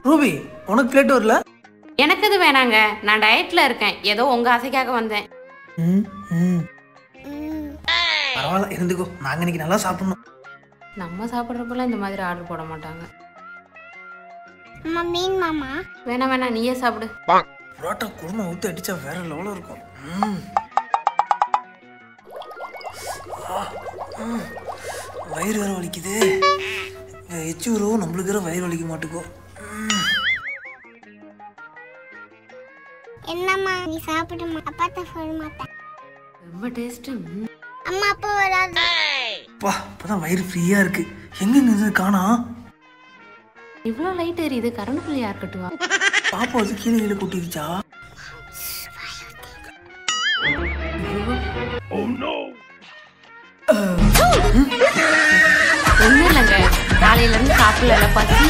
Ruby உனக்கு plate வரல எனக்கு இது வேணாங்க நான் டயட்ல இருக்கேன் ஏதோ உங்க ஆசைக்காக வந்தேன் ம் ம் பரவாயில்ல இருந்துக்கோ நாங்கள் இன்னைக்கு நல்லா சாப்பிடணும் நம்ம சாப்பிட்றப்பெல்லாம் இந்த மாதிரி ஆர்டர் போட மாட்டாங்க அம்மா மீன் மாமா வேணாம் வேணாம் நீயே சாப்பிடு புரோட்டா குருமா ஊற்றி அடிச்சா வேற லெவலில் இருக்கும் ம். ஆ, ம். வயிறு வேற வலிக்குது எச்சு உறவு நம்மளுக்கு வேற வயிறு வலிக்க மாட்டுக்கோ ம். என்னம்மா நீ சாப்பிடுமா அப்பாத்த சொல்ல மாட்டேன் ரொம்ப டேஸ்ட் அம்மா அப்பா வராது அப்பா இப்போதான் வயிறு ஃப்ரீயாக இருக்கு எங்கெங்க இது காணா இவ்வளோ லைட் எரியுது கரண்ட் பில் யார் கட்டுவா பாப்பா வந்து கீழே கீழே கொட்டிருச்சா ஒன்றும் இல்லைங்க காலையில இருந்து சாப்பிடல பசி